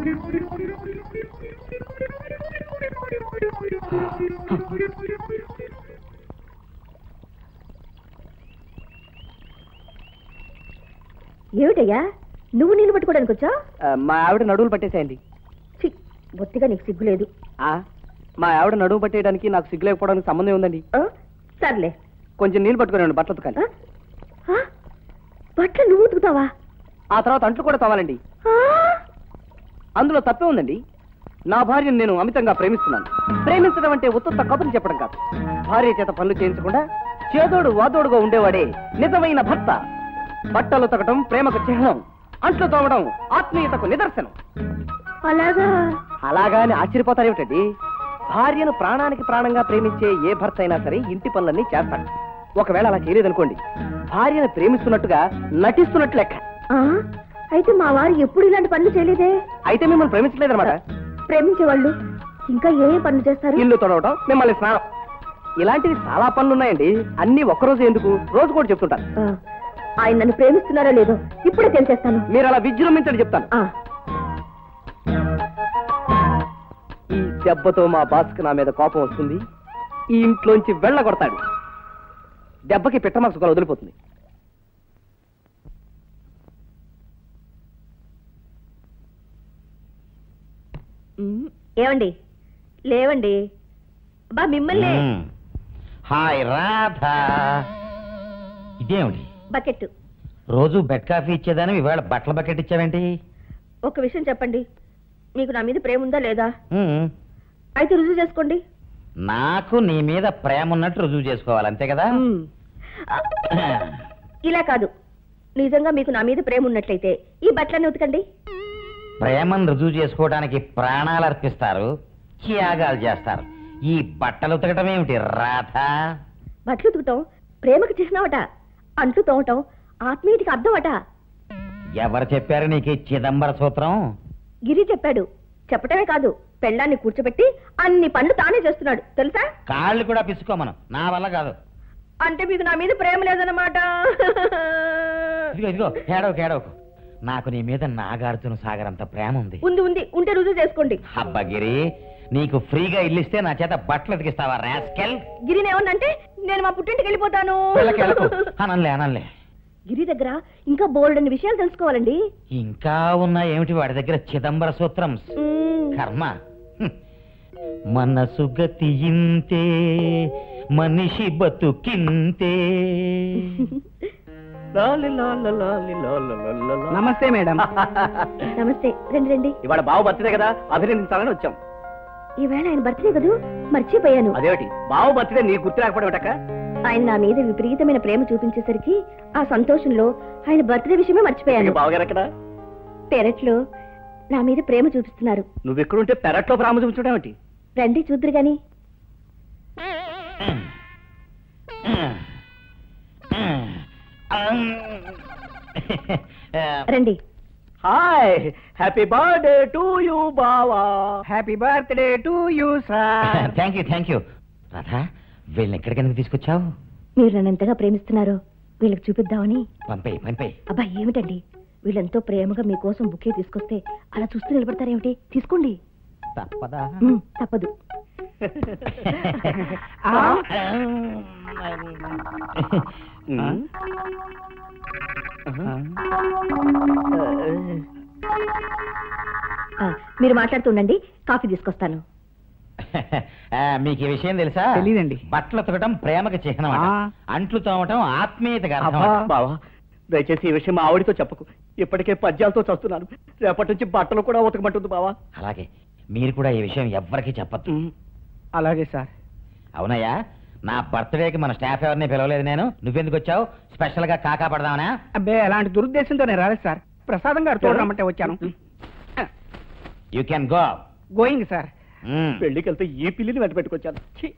ఏమిటయ్యా నువ్వు నీళ్ళు పట్టుకోవడానికి వచ్చా ఆ, మా ఆవిడ నడువులు పట్టేసేయండి బొత్తిగా నీకు సిగ్గు లేదు ఆ, మా ఆవిడ నడువు పట్టేయడానికి నాకు సిగ్గు లేకపోవడానికి సంబంధం ఉందండి ఆ? సర్లే కొంచెం నీళ్ళు పట్టుకుని బట్టలు ఉతకాలి ఆ? ఆ? బట్టలు నువ్వు ఉతుకుతావా ఆ తర్వాత అంట్లు కూడా తవ్వాలండి ఆ? అందులో తప్పే ఉందండి నా భార్యను నేను అమితంగా ప్రేమిస్తున్నాను ప్రేమించడం అంటే ఉత్తత్త కబుర్లు చెప్పడం కాదు భార్య చేత పనులు చేయించకుండా చేదోడు వాదోడుగా ఉండేవాడే నిజమైన భర్త బట్టలు ఉతకడం ప్రేమకు చిహ్నం అంట్లు తోమడం ఆత్మీయతకు నిదర్శనం అలాగా అలాగా అని ఆశ్చర్యపోతారేమిటండి భార్యను ప్రాణానికి ప్రాణంగా ప్రేమించే ఏ భర్త అయినా సరే ఇంటి పనులన్నీ చేస్తాడు ఒకవేళ అలా చేయలేదనుకోండి భార్యను ప్రేమిస్తున్నట్టుగా నటిస్తున్నట్లు లెక్క ఆ? అయితే మా వారు ఎప్పుడు ఇలాంటి పనులు చేయలేదే అయితే మిమ్మల్ని ప్రేమించలేదన్నమాట ప్రేమించే వాళ్ళు ఇంకా ఏ ఏ పనులు చేస్తారు ఇల్లు తొడవటం మిమ్మల్ని స్నానం ఇలాంటివి చాలా పనులు ఉన్నాయండి అన్ని ఒక్కరోజు ఎందుకు రోజు కూడా చెప్తుంటారు ఆ, ఆయన నన్ను ప్రేమిస్తున్నారో లేదో ఇప్పుడే తెలిసేస్తాను మీరు అలా విజృంభించండి చెప్తాను ఆ, ఈ దెబ్బతో మా బాస్కి నా మీద కోపం వస్తుంది ఈ ఇంట్లోంచి వెళ్ళగొడతాడు దెబ్బకి పిట్టమాక్సు కూడా వదిలిపోతుంది ఉమ్, ఏమండి లేవండి బా మిమ్మల్ని మ్మ్. హాయ్ రాధా ఇదేమిటి బకెట్ రోజు బెడ్ కాఫీ ఇచ్చేదాని ఇవాళ బట్టల బకెట్ ఇచ్చావేంటి ఒక విషయం చెప్పండి మీకు నా మీద ప్రేమ ఉందా లేదా మ్మ్. అయితే రుజువు చేసుకోండి నాకు నీ మీద ప్రేమ ఉన్నట్టు రుజువు చేసుకోవాలి అంతే కదా ఉమ్. ఆ, ఇలా కాదు నిజంగా మీకు నా మీద ప్రేమ ఉన్నట్లయితే ఈ బట్టలన్నీ ఉతకండి ప్రేమను రుజువు చేసుకోవడానికి ప్రాణాలు అర్పిస్తారు త్యాగాలు చేస్తారు ఈ బట్టలు ఉతకటం ఏమిటి రాధా బట్టలు ఉతుకుతాం ప్రేమకు చిహ్నమట అంట్లు తోమటం ఆత్మీయతకి అర్థమట ఎవరు చెప్పారు నీకు ఈ చిదంబర సూత్రం గిరి చెప్పాడు చెప్పటమే కాదు పెళ్ళాన్ని కూర్చోబెట్టి అన్ని పనులు తానే చేస్తున్నాడు తెలుసా కాళ్ళు కూడా పిసుకోమను నా వల్ల కాదు అంటే మీకు నా మీద ప్రేమ లేదన్నమాట ఇదిగో ఇదిగో ఏడవకు ఏడవకు నాకు నీ మీద నాగార్జున సాగర్ అంత ప్రేమ ఉంది ఉంది ఉంది ఉంటే రుజువు చేసుకోండి అబ్బగిరి నీకు ఫ్రీగా ఇల్లిస్తే నా చేత బట్టలు ఉతికిస్తావా రాస్కెల్ గిరిని ఏమన్నంటే నేను మా పుట్టింటికి వెళ్ళిపోతాను వెళ్ళకు, వెళ్ళకు. అనలే అనలే గిరి దగ్గర ఇంకా బోల్డ్ అన్ని విషయాలు తెలుసుకోవాలండి ఇంకా ఉన్న ఏమిటి వాడి దగ్గర చిదంబర సూత్రం మ్మ్. కర్మ హ్మ్. మనసు గతి ఇంతే మనిషి బతుకింతే నమస్తే మేడం నమస్తే రండి రండి ఇవాళ బావ బర్త్డే కదా అభినందించాలని వచ్చాం ఈవేళ ఆయన బర్త్డే కదూ మర్చిపోయాను అదేమిటి బావ బర్త్డే నీకు గుర్తు రాకపోవడం ఏమిటక్క? ఆయన నా మీద విపరీతమైన ప్రేమ చూపించేసరికి ఆ సంతోషంలో ఆయన బర్త్డే విషయమే మర్చిపోయాను బావగారు ఎక్కడ పెరట్లో నా మీద ప్రేమ చూపిస్తున్నారు నువ్వు ఎక్కడుంటే పెరట్లో ప్రాము చూపించడం ఏమిటి రండి చూద్దరు గాని రండి hi happy birthday to you బావా happy birthday to you sir thank you thank you Radha వీళ్ళని ఎక్కడికి ఎందుకు తీసుకొచ్చావు మీరు నన్ను ఎంతగా ప్రేమిస్తున్నారో వీళ్ళకి చూపిద్దామని పంపేయి పంపేయి అబ్బా ఏమిటండి వీళ్ళెంతో ప్రేమగా మీకోసం బుకే తీసుకొస్తే అలా చూస్తూ నిలబడతారేమిటి తీసుకోండి తప్పదా ఉమ్, తప్పదు ఉమ్. ఆ, మీరు మాట్లాడుతుండండి కాఫీ తీసుకొస్తాను ఆ, మీకు ఈ విషయం తెలుసా తెలీదండి. బట్టలు ఉతకటం ప్రేమకు చిహ్నం అట. ఆ. అంట్లు తోమటం ఆత్మీయతగా అర్థం అబ్బా, అట. బావా దయచేసి ఈ విషయం మా ఆవిడితో చెప్పకు ఇప్పటికే పద్యాలతో చస్తున్నాను రేపటి నుంచి బట్టలు కూడా ఉతకమంటుంది బావా అలాగే మీరు కూడా ఈ విషయం ఎవ్వరికీ చెప్పద్దు అలాగే సార్ అవునయ్యా నా బర్త్డేకి మన స్టాఫ్ ఎవరిని పిలవలేదు నేను నువ్వెందుకు వచ్చావు స్పెషల్ గా కాకా పడదామనా అబ్బే అలాంటి దురుద్దేశంతో నేను రాలేదు సార్ ప్రసాదం గారు తోడరమ్మంటే వచ్చాను you can go going sir పెళ్లికి వెళ్తే ఈ పిల్లిని వెంట పెట్టుకొచ్చాను ఛీ.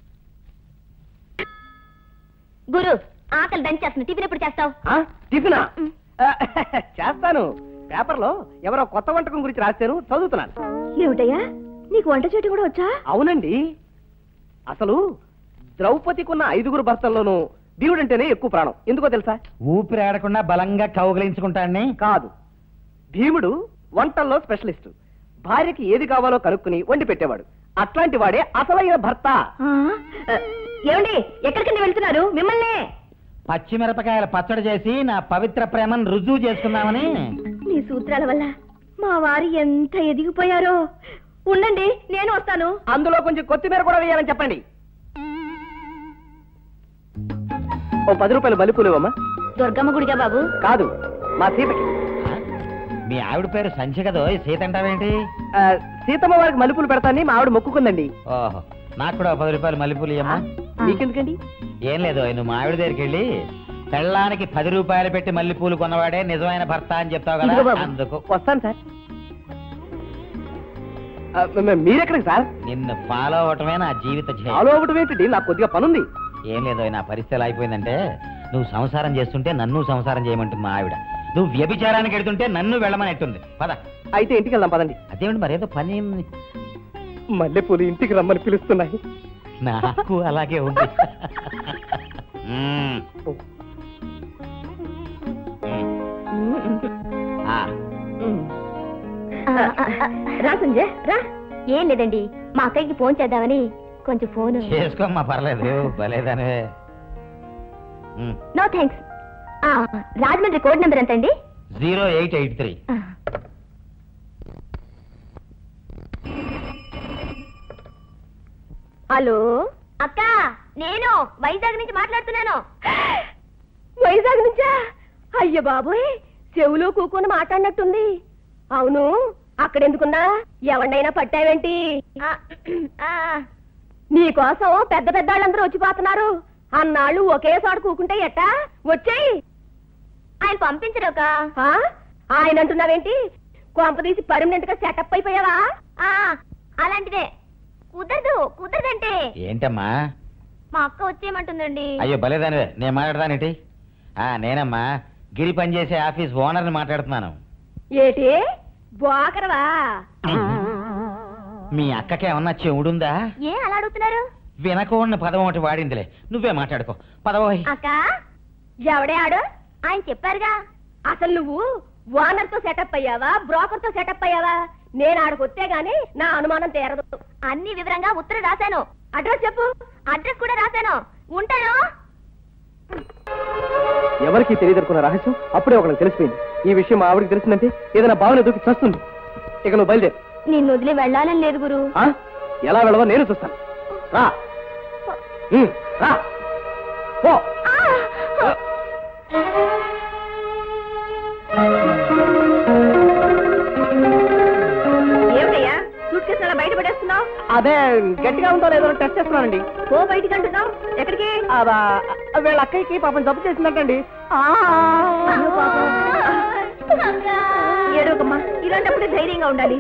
గురు ఆకలి దంచేస్తుంది టిఫిన్ ఎప్పుడు చేస్తావు ఆ, టిఫినా ఆ, చేస్తాను పేపర్లో ఎవరో కొత్త వంటకం గురించి రాశారు చదువుతున్నాను ఏమిటయ్యా నీకు వంట చేయటం కూడా వచ్చా అవునండి అసలు ద్రౌపదికున్న ఐదుగురు భర్తల్లోనూ భీముడంటేనే ఎక్కువ ప్రాణం ఎందుకో తెలుసా ఊపిరి ఆడకుండా బలంగా కౌగిలించుకుంటాన్ని కాదు భీముడు వంటల్లో స్పెషలిస్ట్ భార్యకి ఏది కావాలో కనుక్కుని వండి పెట్టేవాడు అట్లాంటి వాడే అసలైన భర్త ఆ, ఏమండి ఎక్కడికి వెళ్తున్నారు మిమ్మల్నే పచ్చిమిరపకాయల పచ్చడి చేసి నా పవిత్ర ప్రేమను రుజువు చేసుకుందామని నీ సూత్రాల వల్ల మా వారు ఎంత ఎదిగిపోయారో ఉండండి నేను వస్తాను అందులో కొంచెం కొత్తిమీర కూడా వేయాలని చెప్పండి ఓ పది రూపాయలు మల్లెపూలు ఇవ్వమ్మా దుర్గమ్మ గుడిగా బాబు కాదు మా సీతకి ఆ? మీ ఆవిడ పేరు సంచి కదో సీత అంటావేంటి ఆ, సీతమ్మ వారికి మల్లెపూలు పెడతానని మా ఆవిడ మొక్కుకుందండి ఓహో నాకు కూడా ఓ పది రూపాయలు మల్లెపూలు ఇయ్యమ్మా మీకెందుకండి ఏం లేదు నువ్వు మా ఆవిడ దగ్గరికి వెళ్ళి పెళ్ళానికి పది రూపాయలు పెట్టి మల్లెపూలు కొన్నవాడే నిజమైన భర్త అని చెప్తావు ఇదిగో కదా బాబు. అందుకు వస్తాను సార్ ఆ, మ- మ- మీరెక్కడికి సార్ నిన్ను ఫాలో అవటమే నా జీవిత ధ్యేయం ఫాలో అవ్వటం ఏంటండి నాకు కొద్దిగా పనుంది ఏం లేదు నా పరిస్థితి ఎలా అయిపోయిందంటే నువ్వు సంసారం చేస్తుంటే నన్ను సంసారం చేయమంటుంది మా ఆవిడ నువ్వు వ్యభిచారానికి వెళ్తుంటే నన్ను వెళ్ళమని ఎట్టుంది పద అయితే ఇంటికి వెళ్దాం పదండి అదేమిటి మరేదో పని ఉంది. మల్లెపూలు ఇంటికి రమ్మని పిలుస్తున్నాయి నాకు అలాగే ఉంది మ్మ్. ఆ, రా సంజయ్ రా ఏం లేదండి మా అక్కయ్యకి ఫోన్ చేద్దామని కొంచెం ఫోన్ చేసుకోమ్మా పర్లేదు భలేదానే no thanks Rajahmundry code number ఎంత అండి zero eight eight three hello అక్క నేను వైజాగ్ నుంచి మాట్లాడుతున్నాను వైజాగ్ నుంచా అయ్య బాబోయ్ చెవులో కూకుని మాట్లాడినట్టుంది అవును అక్కడెందుకున్నా ఎవరినైనా పట్టావేంటి నీకోసం పెద్ద పెద్ద వాళ్ళందరూ వచ్చిపోతున్నారు అన్నాళ్ళు ఒకే చోట కూకుంటే ఎట్టా వచ్చేయి ఆయన పంపించరుక ఆయన అంటున్నావేంటి కొంపదీసి పర్మనెంట్ గా సెటప్ అయిపోయావా అలాంటిదే కుదరదు కుదరదంటే ఏంటమ్మా మా అక్క వచ్చేయమంటుందండి అయ్యో భలేదానివే నేను మాట్లాడతానేటి ఆ నేనమ్మా గిరి పనిచేసే ఆఫీస్ ఓనర్ని మాట్లాడుతున్నాను ఏటి బోకరవా మీ అక్కకి ఏమన్నా చెవుడుందా ఏ అలా అడుగుతున్నారు వినకూడని పదం ఒకటి వాడిందిలే నువ్వే మాట్లాడుకో పదవోయ్ అక్క ఎవడే ఆడు ఆయన చెప్పారుగా అసలు నువ్వు ఓనర్ తో సెటప్ అయ్యావా బ్రోకర్ తో సెటప్ అయ్యావా నేను ఆడకొస్తే గాని నా అనుమానం తీరదు అన్ని వివరంగా ఉత్తరం రాశాను అడ్రస్ చెప్పు అడ్రస్ కూడా రాశాను ఉంటాను ఎవరికి తెలియదనుకున్న రహస్యం అప్పుడే ఒకరికి తెలిసిపోయింది ఈ విషయం మా ఆవిడకి తెలిసిందంటే ఏదైనా భావన దూకి చస్తుంది ఇక నువ్వు బయలుదేరు నిన్ను వదిలి వెళ్ళాలని లేదు గురు ఆ? ఎలా వెళ్ళవో నేను చూస్తాను రా ఉమ్, రా పో. ఏమిటయ్యా సూట్ కేసు అలా బయట పడేస్తున్నావు అదే గట్టిగా ఉందో లేదో టెస్ట్ చేస్తున్నానండి పో బయటికి అంటున్నావు ఎక్కడికి అదా వీళ్ళ అక్కయ్యకి పాపం జబ్బు చేసిందంటండి అయ్యో పాపం. ఏడవకమ్మా ఇలాంటప్పుడు ధైర్యంగా ఉండాలి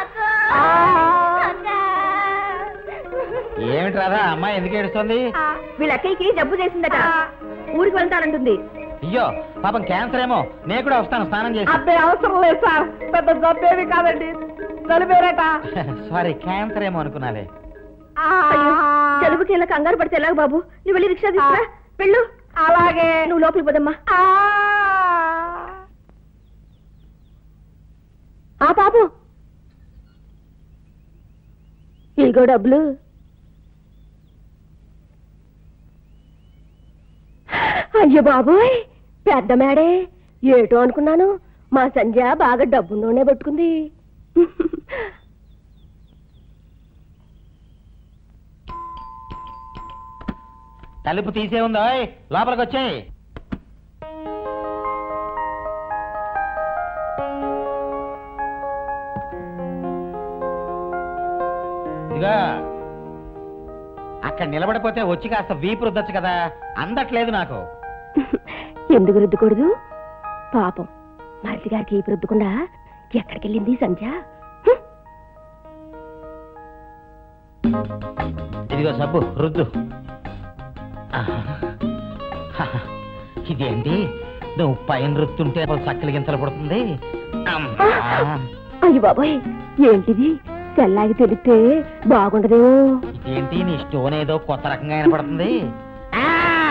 ఏమిటి రాదా అమ్మాయి ఎందుకు ఏడుస్తుంది వీళ్ళ అక్కయ్యకి జబ్బు చేసిందట ఊరికి వెళ్తానంటుంది అయ్యో పాపం క్యాన్సర్ ఏమో నేను కూడా వస్తాను స్నానం చేసి అబ్బాయి అవసరం లేదు సార్ పెద్ద జబ్బేమి కాదండి చనిపోయారట సారీ క్యాన్సర్ ఏమో అనుకున్నాలే అయ్యో, జలుబుకి ఇలా కంగారు పడితే ఎలాగ బాబు నువ్వు వెళ్ళి రిక్షా తీసుకురా వెళ్ళు అలాగే నువ్వు లోపలికి పోదమ్మా ఆ బాబు ఇగో డబ్బులు అయ్యో బాబోయ్ పెద్ద మేడే ఏటో అనుకున్నాను మా సంధ్య బాగా డబ్బున్నోనే పట్టుకుంది తలుపు తీసే ఉందో లోపలికి వచ్చాయి ఇదిగా అక్కడ నిలబడిపోతే వచ్చి కాస్త వీపు రుద్దొచ్చు కదా అందట్లేదు నాకు ఎందుకు రుద్దకూడదు పాపం మరిది గారికి ఈ రుద్దకుండా ఎక్కడికి వెళ్ళింది సంధ్య హ్మ్. ఇదిగో సబ్బు రుద్దు ఆహా. హహ. ఇదేంటి నువ్వు పైన రుత్తుంటే చక్కలి గింతలు పడుతుంది అమ్మా. అయ్య బాబాయ్ ఏంటిది తెల్లాగి తెలిస్తే బాగుండదేమో ఇదేంటి నీ స్టోన్ ఏదో కొత్త రకంగా వినపడుతుంది ఆ!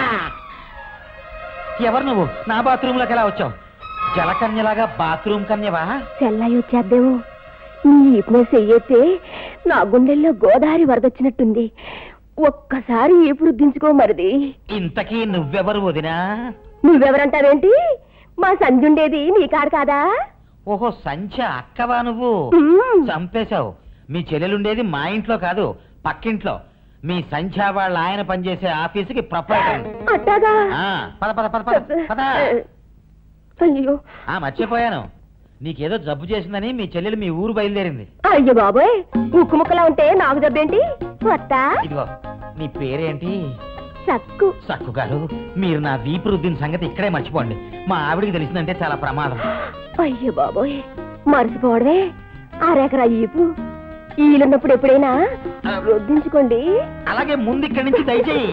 ఎవరు నువ్వు నా బాత్రూమ్ లోకి ఎలా వచ్చావు జలకన్యలాగా బాత్రూమ్ కన్యవా తెల్లాయి వచ్చేద్దేమో నీ ఈపున చెయ్యతే నా గుండెల్లో గోదావరి వరదొచ్చినట్టుంది ఒక్కసారి ఈపు రుద్దించుకో మరిది ఇంతకీ నువ్వెవరు వదినా నువ్వెవరంటావేంటి మా సంజుండేది నీ కాడు కాదా ఓహో సంచ అక్కవా నువ్వు ఉమ్. చంపేశావు మీ చెల్లెలుండేది మా ఇంట్లో కాదు పక్కింట్లో మీ సంధ్య వాళ్ళ ఆయన పనిచేసే ఆఫీసుకి ప్రొపరేటర్ అట్టాగా ఆ, పద పద పద పద పద అయ్యో ఆ మర్చిపోయాను నీకేదో జబ్బు చేసిందని మీ చెల్లెలు మీ ఊరు బయలుదేరింది అయ్యో బాబోయ్ ఉక్కు ముక్కలా ఉంటే నాకు జబ్బేంటి కొత్త ఇదిగో నీ పేరేంటి సక్కు సక్కు గారు మీరు నా వీపు రుద్దిన సంగతి ఇక్కడే మర్చిపోండి మా ఆవిడికి తెలిసిందంటే చాలా ప్రమాదం అయ్యో బాబోయ్ మర్చిపోవడమే అరెకరా ఈపు ఈలున్నప్పుడు ఎప్పుడైనా రుద్దించుకోండి అలాగే ముందు ఇక్కడి నుంచి దయచేయి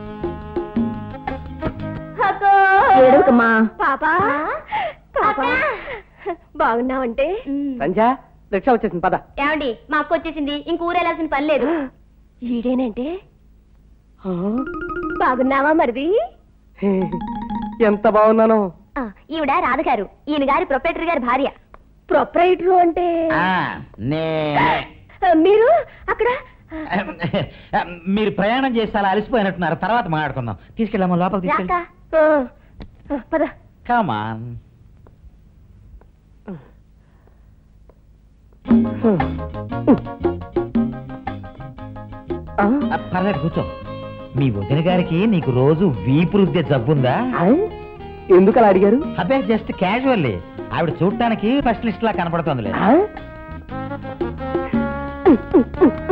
ఏడవకమ్మా పాపా పాపా బాగున్నావంటే సంధ్య రిక్షా వచ్చేసింది పద ఏమండి మా అక్క వచ్చేసింది ఇంక ఊరెళ్ళాల్సిన పని లేదు ఈడేనంటే ఆ, బాగున్నావా మరిది ఎంత బాగున్నానో ఈవిడ రాధ గారు ఈయన గారి ప్రొపరేటర్ గారి భార్య ప్రొపరేటర్ అంటే ఆ, నేనే ఆ, మీరు అక్కడ మీరు ప్రయాణం చేసి అలా అలసిపోయినట్టున్నారు తర్వాత మాట్లాడుకుందాం తీసుకెళ్ళామా లోపలికి రాక తీసుకెళ్ళి ఆ, ఆ, పద కమాన్ ఆ, పర్లేదు కూర్చో మీ వదిన గారికి నీకు రోజు వీపు రుద్దే జబ్బుందా ఆ? ఎందుకు అలా అడిగారు అదే జస్ట్ క్యాజువల్లీ ఆవిడ చూడటానికి ఫస్ట్ లిస్ట్ లా కనపడుతుంది ఆ?